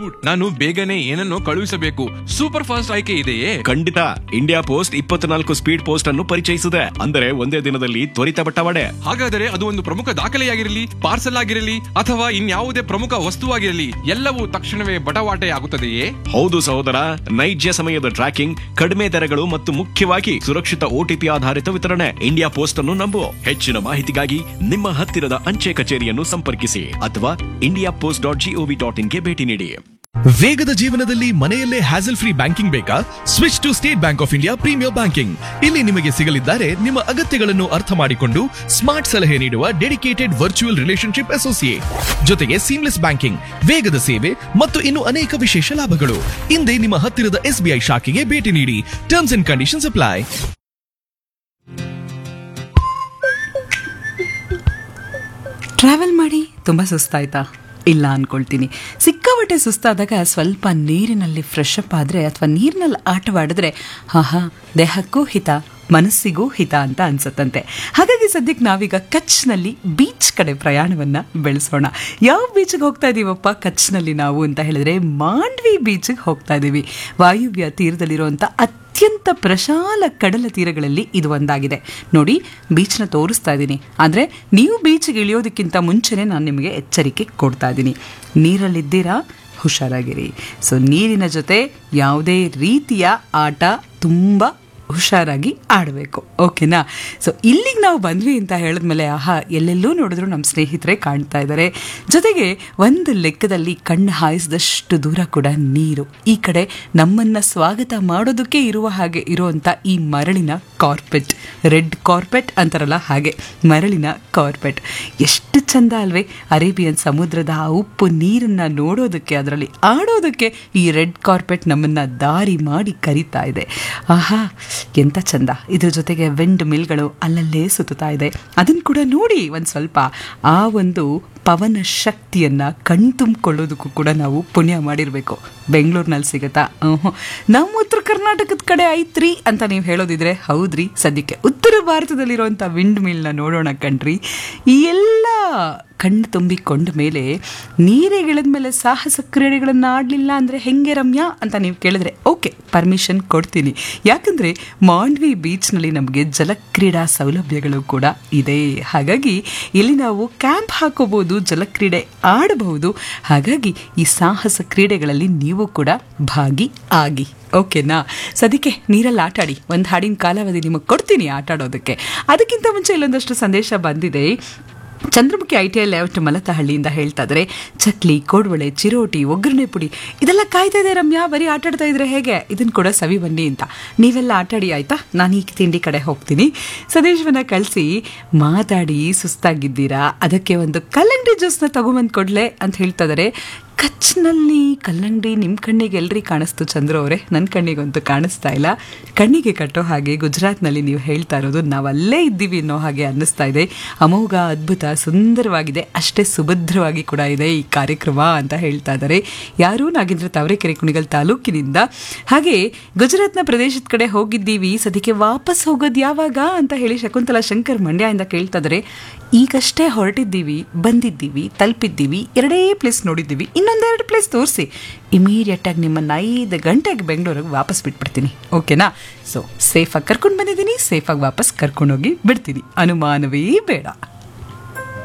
dude ನಾನು ಬೇಗನೆ ಏನನ್ನೋ ಕಳುಹಿಸಬೇಕು ಸೂಪರ್ ಫಾಸ್ಟ್ ಆಯ್ಕೆ ಇದೆಯೇ ಖಂಡಿತ ಇಂಡಿಯಾ ಪೋಸ್ಟ್ ಇಪ್ಪತ್ನಾಲ್ಕು ಸ್ಪೀಡ್ ಪೋಸ್ಟ್ ಅನ್ನು ಪರಿಚಯಿಸಿದೆ ಅಂದರೆ ಒಂದೇ ದಿನದಲ್ಲಿ ತ್ವರಿತ ಬಟ್ಟವಾಡೆ ಹಾಗಾದರೆ ಅದು ಒಂದು ಪ್ರಮುಖ ದಾಖಲೆಯಾಗಿರಲಿ ಪಾರ್ಸಲ್ ಆಗಿರಲಿ ಅಥವಾ ಇನ್ಯಾವುದೇ ಪ್ರಮುಖ ವಸ್ತುವಾಗಿರಲಿ ಎಲ್ಲವೂ ತಕ್ಷಣವೇ ಬಟವಾಟೆ ಆಗುತ್ತದೆಯೇ ಹೌದು ಸಹೋದರ ನೈಜ ಸಮಯದ ಟ್ರ್ಯಾಕಿಂಗ್ ಕಡಿಮೆ ದರಗಳು ಮತ್ತು ಮುಖ್ಯವಾಗಿ ಸುರಕ್ಷಿತ ಓಟಿಪಿ ಆಧಾರಿತ ವಿತರಣೆ ಇಂಡಿಯಾ ಪೋಸ್ಟ್ ಅನ್ನು ನಂಬು ಹೆಚ್ಚಿನ ಮಾಹಿತಿಗಾಗಿ ನಿಮ್ಮ ಹತ್ತಿರದ ಅಂಚೆ ಕಚೇರಿಯನ್ನು ಸಂಪರ್ಕಿಸಿ ಅಥವಾ India post dot GOV dot ಇನ್ಗೆ ಭೇಟಿ ನೀಡಿ ವೇಗದ ಜೀವನದಲ್ಲಿ ಮನೆಯಲ್ಲೇ ಹ್ಯಾಸಲ್ ಫ್ರೀ ಬ್ಯಾಂಕಿಂಗ್ ಬೇಕಾ switch to State Bank of India premier banking ಇಲ್ಲಿ ನಿಮಗೆ ಸಿಗಲಿದ್ದಾರೆ ನಿಮ್ಮ ಅಗತ್ಯಗಳನ್ನು ಅರ್ಥ ಮಾಡಿಕೊಂಡು ಸ್ಮಾರ್ಟ್ ಸಲಹೆ ನೀಡುವ ಡೆಡಿಕೇಟೆಡ್ ವರ್ಚುವಲ್ ರಿಲೇಶನ್ಶಿಪ್ ಅಸೋಸಿಯೇಟ್ ಜೊತೆಗೆ ಸೀಮ್ಲೆಸ್ ಬ್ಯಾಂಕಿಂಗ್ ವೇಗದ ಸೇವೆ ಮತ್ತು ಇನ್ನು ಅನೇಕ ವಿಶೇಷ ಲಾಭಗಳು ಹಿಂದೆ ನಿಮ್ಮ ಹತ್ತಿರದ ಎಸ್ಬಿಐ ಶಾಖೆಗೆ ಭೇಟಿ ನೀಡಿ terms and conditions apply travel ಮಾಡಿ ತುಂಬ ಸುಸ್ತಾಯ್ತಾ ಇಲ್ಲ ಅನ್ಕೊಳ್ತೀನಿ ಸಿಕ್ಕಾಪಟ್ಟೆ ಸುಸ್ತಾದಾಗ ಸ್ವಲ್ಪ ನೀರಿನಲ್ಲಿ ಫ್ರೆಶ್ ಅಪ್ ಆದರೆ ಅಥವಾ ನೀರಿನಲ್ಲಿ ಆಟವಾಡಿದ್ರೆ ಹಾ ಹಾ ದೇಹಕ್ಕೂ ಹಿತ ಮನಸ್ಸಿಗೂ ಹಿತ ಅಂತ ಅನ್ಸುತ್ತಂತೆ ಹಾಗಾಗಿ ಸದ್ಯಕ್ಕೆ ನಾವೀಗ ಕಚ್ನಲ್ಲಿ ಬೀಚ್ ಕಡೆ ಪ್ರಯಾಣವನ್ನ ಬೆಳೆಸೋಣ ಯಾವ ಬೀಚ್ಗೆ ಹೋಗ್ತಾ ಇದೀವಪ್ಪ ಕಚ್ನಲ್ಲಿ ನಾವು ಅಂತ ಹೇಳಿದ್ರೆ ಮಾಂಡ್ವಿ ಬೀಚ್ಗೆ ಹೋಗ್ತಾ ಇದ್ದೀವಿ ವಾಯುವ್ಯ ತೀರದಲ್ಲಿರುವಂಥ ಅತ್ಯಂತ ಪ್ರಶಾಲ ಕಡಲ ತೀರಗಳಲ್ಲಿ ಇದು ಒಂದಾಗಿದೆ ನೋಡಿ ಬೀಚ್ನ ತೋರಿಸ್ತಾ ಇದ್ದೀನಿ ಆದರೆ ನೀವು ಬೀಚ್ಗೆ ಇಳಿಯೋದಕ್ಕಿಂತ ಮುಂಚೆನೇ ನಾನು ನಿಮಗೆ ಎಚ್ಚರಿಕೆ ಕೊಡ್ತಾ ಇದ್ದೀನಿ ನೀರಲ್ಲಿದ್ದೀರಾ ಹುಷಾರಾಗಿರಿ ಸೊ ನೀರಿನ ಜೊತೆ ಯಾವುದೇ ರೀತಿಯ ಆಟ ತುಂಬ ಹುಷಾರಾಗಿ ಆಡಬೇಕು ಓಕೆನಾ ಸೊ ಇಲ್ಲಿಗೆ ನಾವು ಬಂದ್ವಿ ಅಂತ ಹೇಳಿದ್ಮೇಲೆ ಆಹಾ ಎಲ್ಲೆಲ್ಲೂ ನೋಡಿದ್ರು ನಮ್ಮ ಸ್ನೇಹಿತರೆ ಕಾಣ್ತಾ ಇದ್ದಾರೆ ಜೊತೆಗೆ ಒಂದು ಲೆಕ್ಕದಲ್ಲಿ ಕಣ್ಣು ಹಾಯಿಸಿದಷ್ಟು ದೂರ ಕೂಡ ನೀರು ಈ ಕಡೆ ನಮ್ಮನ್ನ ಸ್ವಾಗತ ಮಾಡೋದಕ್ಕೆ ಇರುವ ಹಾಗೆ ಇರುವಂಥ ಈ ಮರಳಿನ ಕಾರ್ಪೆಟ್ ರೆಡ್ ಕಾರ್ಪೆಟ್ ಅಂತಾರಲ್ಲ ಹಾಗೆ ಮರಳಿನ ಕಾರ್ಪೆಟ್ ಎಷ್ಟು ಚಂದ ಅಲ್ವೇ ಅರೇಬಿಯನ್ ಸಮುದ್ರದ ಆ ಉಪ್ಪು ನೀರನ್ನ ನೋಡೋದಕ್ಕೆ ಅದರಲ್ಲಿ ಆಡೋದಕ್ಕೆ ಈ ರೆಡ್ ಕಾರ್ಪೆಟ್ ನಮ್ಮನ್ನ ದಾರಿ ಮಾಡಿ ಕರೀತಾ ಇದೆ ಆಹಾ ಎಂತ ಚಂದ ಇದ್ರ ಜೊತೆಗೆ ವಿಂಡ್ ಮಿಲ್ಗಳು ಅಲ್ಲಲ್ಲೇ ಸುತ್ತಾ ಇದೆ ಅದನ್ನು ಕೂಡ ನೋಡಿ ಒಂದು ಸ್ವಲ್ಪ ಆ ಒಂದು ಪವನ ಶಕ್ತಿಯನ್ನ ಕಣ್ತುಂಬಿಕೊಳ್ಳೋದಕ್ಕೂ ಕೂಡ ನಾವು ಪುಣ್ಯ ಮಾಡಿರಬೇಕು ಬೆಂಗಳೂರಿನಲ್ಲಿ ಸಿಗುತ್ತಾ ಹ್ಞೂ ನಮ್ಮ ಉತ್ತರ ಕರ್ನಾಟಕದ ಕಡೆ ಐತ್ರಿ ಅಂತ ನೀವು ಹೇಳೋದಿದ್ರೆ ಹೌದ್ರಿ ಸದ್ಯಕ್ಕೆ ಉತ್ತರ ಭಾರತದಲ್ಲಿರುವಂಥ ವಿಂಡ್ ಮಿಲ್ನ ನೋಡೋಣ ಕಣ್ರಿ ಈ ಎಲ್ಲ ಕಣ್ಣು ತುಂಬಿಕೊಂಡ ಮೇಲೆ ನೀರಿಗಿಳಿದ ಮೇಲೆ ಸಾಹಸ ಕ್ರೀಡೆಗಳನ್ನು ಆಡಲಿಲ್ಲ ಅಂದರೆ ಹೆಂಗೆ ರಮ್ಯಾ ಅಂತ ನೀವು ಕೇಳಿದ್ರೆ ಓಕೆ ಪರ್ಮಿಷನ್ ಕೊಡ್ತೀನಿ ಯಾಕಂದರೆ ಮಾಂಡ್ವಿ ಬೀಚ್ನಲ್ಲಿ ನಮಗೆ ಜಲಕ್ರೀಡಾ ಸೌಲಭ್ಯಗಳು ಕೂಡ ಇದೆ ಹಾಗಾಗಿ ಇಲ್ಲಿ ನಾವು ಕ್ಯಾಂಪ್ ಹಾಕೋಬಹುದು ಜಲಕ್ರೀಡೆ ಆಡಬಹುದು ಹಾಗಾಗಿ ಈ ಸಾಹಸ ಕ್ರೀಡೆಗಳಲ್ಲಿ ನೀವು ಕೂಡ ಭಾಗಿ ಆಗಿ ಓಕೆನಾ ಸದ್ಯಕ್ಕೆ ನೀರಲ್ಲಿ ಆಟಾಡಿ ಒಂದು ಹಾಡಿನ ಕಾಲಾವಧಿ ನಿಮಗೆ ಕೊಡ್ತೀನಿ ಆಟ ಆಡೋದಕ್ಕೆ ಅದಕ್ಕಿಂತ ಮುಂಚೆ ಇಲ್ಲೊಂದಷ್ಟು ಸಂದೇಶ ಬಂದಿದೆ Chandramukhi I T I layout ಮಲತಹಳ್ಳಿಯಿಂದ ಹೇಳ್ತಾ ಇದ್ದಾರೆ ಚಕ್ಲಿ ಕೋಡ್ವಳೆ ಚಿರೋಟಿ ಒಗ್ಗರಣೆ ಪುಡಿ ಇದೆಲ್ಲ ಕಾಯ್ತಾ ಇದೆ ರಮ್ಯಾ ಬರೀ ಆಟಾಡ್ತಾ ಇದ್ರೆ ಹೇಗೆ ಇದನ್ನು ಕೂಡ ಸವಿ ಬನ್ನಿ ಅಂತ ನೀವೆಲ್ಲ ಆಟಾಡಿ ಆಯ್ತಾ ನಾನು ಈ ತಿಂಡಿ ಕಡೆ ಹೋಗ್ತೀನಿ ಸದೇಶವನ್ನ ಕಳಿಸಿ ಮಾತಾಡಿ ಸುಸ್ತಾಗಿದ್ದೀರಾ ಅದಕ್ಕೆ ಒಂದು ಕಲ್ಲಂಗಡಿ ಜ್ಯೂಸ್ನ ತಗೊಂಬಂದು ಕೊಡ್ಲೆ ಅಂತ ಹೇಳ್ತಾ ಇದ್ದಾರೆ ಕಚ್ನಲ್ಲಿ ಕಲ್ಲಂಗಡಿ ನಿಮ್ಮ ಕಣ್ಣಿಗೆ ಎಲ್ರಿ ಕಾಣಿಸ್ತು ಚಂದ್ರ ಅವರೇ ನನ್ನ ಕಣ್ಣಿಗಂತೂ ಕಾಣಿಸ್ತಾ ಇಲ್ಲ ಕಣ್ಣಿಗೆ ಕಟ್ಟೋ ಹಾಗೆ ಗುಜರಾತ್ನಲ್ಲಿ ನೀವು ಹೇಳ್ತಾ ಇರೋದು ನಾವಲ್ಲೇ ಇದ್ದೀವಿ ಅನ್ನೋ ಹಾಗೆ ಅನ್ನಿಸ್ತಾ ಇದೆ ಅಮೋಘ ಅದ್ಭುತ ಸುಂದರವಾಗಿದೆ ಅಷ್ಟೇ ಸುಭದ್ರವಾಗಿ ಕೂಡ ಇದೆ ಈ ಕಾರ್ಯಕ್ರಮ ಅಂತ ಹೇಳ್ತಾ ಇದ್ದಾರೆ ಯಾರು ನಾಗೇಂದ್ರ ತಾವರೆಕೆರೆ ಕುಣಿಗಲ್ ತಾಲೂಕಿನಿಂದ ಹಾಗೆ ಗುಜರಾತ್ನ ಪ್ರದೇಶದ ಕಡೆ ಹೋಗಿದ್ದೀವಿ ಸದ್ಯಕ್ಕೆ ವಾಪಸ್ ಹೋಗೋದು ಯಾವಾಗ ಅಂತ ಹೇಳಿ ಶಕುಂತಲಾ ಶಂಕರ್ ಮಂಡ್ಯದಿಂದ ಕೇಳ್ತಾ ಇದ್ದಾರೆ ಈಗಷ್ಟೇ ಹೊರಟಿದ್ದೀವಿ ಬಂದಿದ್ದೀವಿ ತಲುಪಿದ್ದೀವಿ ಎರಡೇ ಪ್ಲೇಸ್ ನೋಡಿದ್ದೀವಿ ಇನ್ನೊಂದೆರಡು ಪ್ಲೇಸ್ ತೋರಿಸಿ ಇಮಿಡಿಯೇಟ್ ಆಗಿ ನಿಮ್ಮನ್ನು ಐದು ಗಂಟೆಗೆ ಬೆಂಗಳೂರಿಗೆ ವಾಪಸ್ ಬಿಟ್ಬಿಡ್ತೀನಿ ಓಕೆನಾ ಸೊ ಸೇಫಾಗಿ ಕರ್ಕೊಂಡು ಬಂದಿದ್ದೀನಿ ಸೇಫಾಗಿ ವಾಪಸ್ ಕರ್ಕೊಂಡೋಗಿ ಬಿಡ್ತೀನಿ ಅನುಮಾನವೇ ಬೇಡ